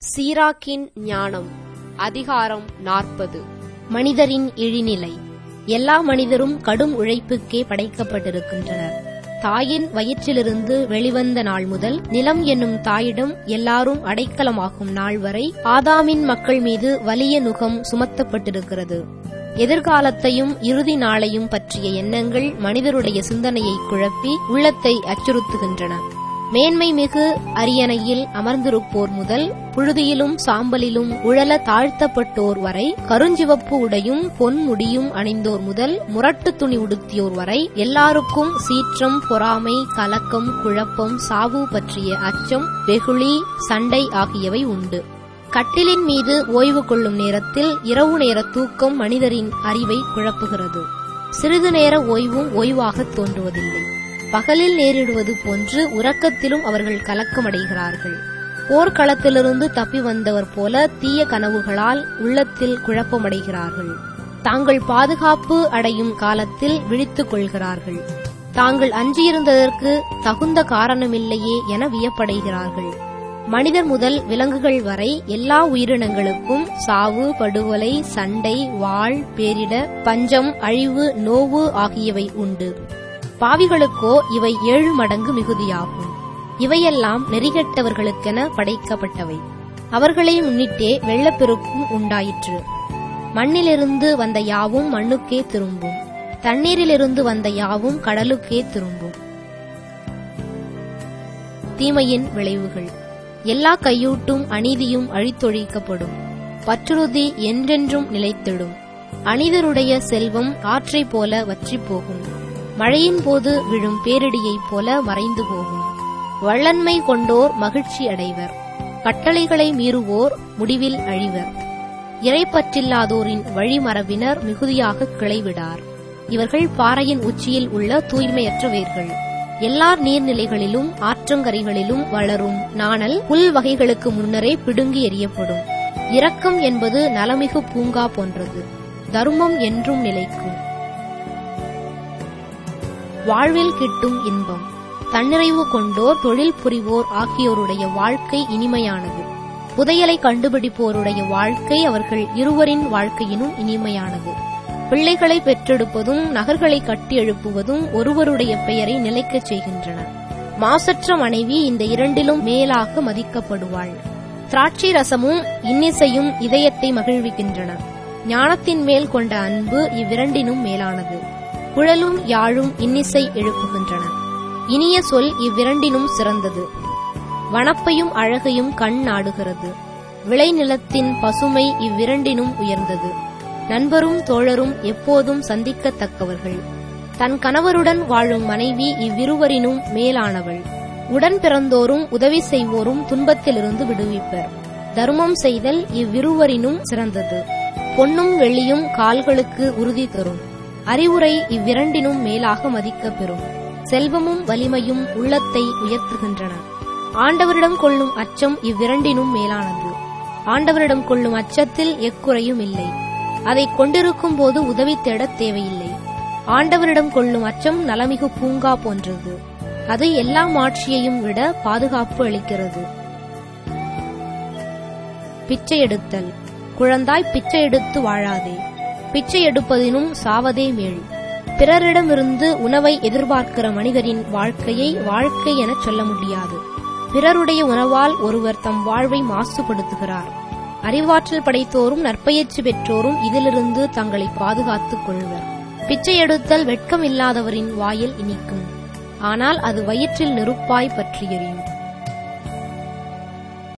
சீராக்கின் ஞானம் அதிகாரம் நாற்பது மனிதரின் இழிநிலை எல்லா மனிதரும் கடும் உழைப்புக்கே படைக்கப்பட்டிருக்கின்றனர் தாயின் வயிற்றிலிருந்து வெளிவந்த நாள் முதல் நிலம் என்னும் தாயிடம் எல்லாரும் அடைக்கலமாகும் நாள் வரை ஆதாமின் மக்கள் மீது வலிய நுகம் சுமத்தப்பட்டிருக்கிறது எதிர்காலத்தையும் இறுதி நாளையும் பற்றிய எண்ணங்கள் மனிதருடைய சிந்தனையை குழப்பி உள்ளத்தை அச்சுறுத்துகின்றன மேன்மை மிகு அரியணையில் அமர்ந்திருப்போர் முதல் புழுதியிலும் சாம்பலிலும் உழல தாழ்த்தப்பட்டோர் வரை கருஞ்சிவப்பு உடையும் பொன் முடியும் அணிந்தோர் முதல் முரட்டு துணி உடுத்தியோர் வரை எல்லாருக்கும் சீற்றம் பொறாமை கலக்கம் குழப்பம் சாவு பற்றிய அச்சம் வெகுளி சண்டை ஆகியவை உண்டு கட்டிலின் மீது ஓய்வு கொள்ளும் நேரத்தில் இரவு நேர தூக்கம் மனிதரின் அறிவை குழப்புகிறது சிறிது நேர ஓய்வும் ஓய்வாகத் தோன்றுவதில்லை பகலில் நேரிடுவது போன்று உறக்கத்திலும் அவர்கள் கலக்கமடைகிறார்கள் போர்க்களத்திலிருந்து தப்பி வந்தவர் போல தீய கனவுகளால் உள்ளத்தில் குழப்பமடைகிறார்கள் தாங்கள் பாதுகாப்பு அடையும் காலத்தில் விழித்துக் கொள்கிறார்கள் தாங்கள் அஞ்சியிருந்ததற்கு தகுந்த காரணமில்லையே என வியப்படைகிறார்கள் மனிதர் முதல் விலங்குகள் வரை எல்லா உயிரினங்களுக்கும் சாவு படுகொலை சண்டை வாழ் பேரிட பஞ்சம் அழிவு நோவு ஆகியவை உண்டு பாவிகளுக்கோ இவை ஏழு மடங்கு மிகுதியாகும் இவையெல்லாம் நெறிகெட்டவர்களுக்கென படைக்கப்பட்டவை அவர்களை முன்னிட்டே வெள்ளப்பெருக்கும் உண்டாயிற்று மண்ணிலிருந்து வந்த யாவும் மண்ணுக்கே திரும்பும் தண்ணீரிலிருந்து வந்த யாவும் கடலுக்கே திரும்பும் தீமையின் விளைவுகள் எல்லா கையூட்டும் அநீதியும் அழித்தொழிக்கப்படும் பற்றுறுதி என்றென்றும் நிலைத்திடும் அனிதருடைய செல்வம் ஆற்றைப் போல வற்றிப் போகும் மழையின் போது விழும் பேரிடியைப் போல மறைந்து போகும் வள்ளன்மை கொண்டோர் மகிழ்ச்சி அடைவர் கட்டளைகளை மீறுவோர் முடிவில் அழிவர் இறைப்பற்றில்லாதோரின் வழிமரபினர் மிகுதியாக கிளைவிடார் இவர்கள் பாறையின் உச்சியில் உள்ள தூய்மையற்ற வேர்கள் எல்லா நீர்நிலைகளிலும் ஆற்றங்கரைகளிலும் வளரும் நாணல் புல் வகைகளுக்கு முன்னரே பிடுங்கி எறியப்படும் இரக்கம் என்பது நலமிகு பூங்கா போன்றது தர்மம் என்றும் நிலைக்கும் வாழ்வில் கிட்டும் இன்பம் தன்னிறைவு கொண்டோர் தொழில் புரிவோர் ஆகியோருடைய வாழ்க்கை இனிமையானது புதையலை கண்டுபிடிப்போருடைய வாழ்க்கை அவர்கள் இருவரின் வாழ்க்கையினும் இனிமையானது பிள்ளைகளை பெற்றெடுப்பதும் நகர்களை கட்டி எழுப்புவதும் ஒருவருடைய பெயரை நிலைக்கச் செய்கின்றன மாசற்ற மனைவி இந்த இரண்டிலும் மேலாக மதிக்கப்படுவாள் திராட்சை ரசமும் இன்னிசையும் இதயத்தை மகிழ்விக்கின்றன ஞானத்தின் மேல் கொண்ட அன்பு இவ்விரண்டினும் மேலானது குழலும் யாழும் இன்னிசை எழுப்புகின்றன இனிய சொல் இவ்விரண்டினும் சிறந்தது வனப்பையும் அழகையும் கண் நாடுகிறது விளைநிலத்தின் பசுமை இவ்விரண்டினும் உயர்ந்தது நண்பரும் தோழரும் எப்போதும் சந்திக்கத்தக்கவர்கள் தன் கணவருடன் வாழும் மனைவி இவ்விருவரினும் மேலானவள் உடன் பிறந்தோரும் உதவி செய்வோரும் துன்பத்திலிருந்து விடுவிப்பர் தர்மம் செய்தல் இவ்விருவரினும் சிறந்தது பொன்னும் வெள்ளியும் கால்களுக்கு உறுதி தரும் அறிவுரை இவ்விரண்டினும் மேலாக மதிக்கப் பெறும் செல்வமும் வலிமையும் உள்ளத்தை உயர்த்துகின்றன ஆண்டவரிடம் கொள்ளும் அச்சம் இவ்விரண்டினும் மேலானது ஆண்டவரிடம் கொள்ளும் அச்சத்தில் எக்குறையும் இல்லை அதை கொண்டிருக்கும் போது உதவி தேடத் தேவையில்லை ஆண்டவரிடம் கொள்ளும் அச்சம் நலமிகு பூங்கா போன்றது அது எல்லா மாட்சியையும் விட பாதுகாப்பு அளிக்கிறது பிச்சை எடுத்தல் குழந்தாய் பிச்சை எடுத்து வாழாதே பிச்சை எடுப்பதினும் சாவதே மேல் பிறரிடமிருந்து உணவை எதிர்பார்க்கிற மனிதரின் வாழ்க்கையை வாழ்க்கை எனச் சொல்ல முடியாது பிறருடைய உணவால் ஒருவர் தம் வாழ்வை மாசுபடுத்துகிறார் அறிவாற்றல் படைத்தோரும் நற்பயிற்சி பெற்றோரும் இதிலிருந்து தங்களை பாதுகாத்துக் கொள்வர் பிச்சை எடுத்தல் வெட்கம் இல்லாதவரின் வாயில் இனிக்கும் ஆனால் அது வயிற்றில் நெருப்பாய் பற்றி எறியும்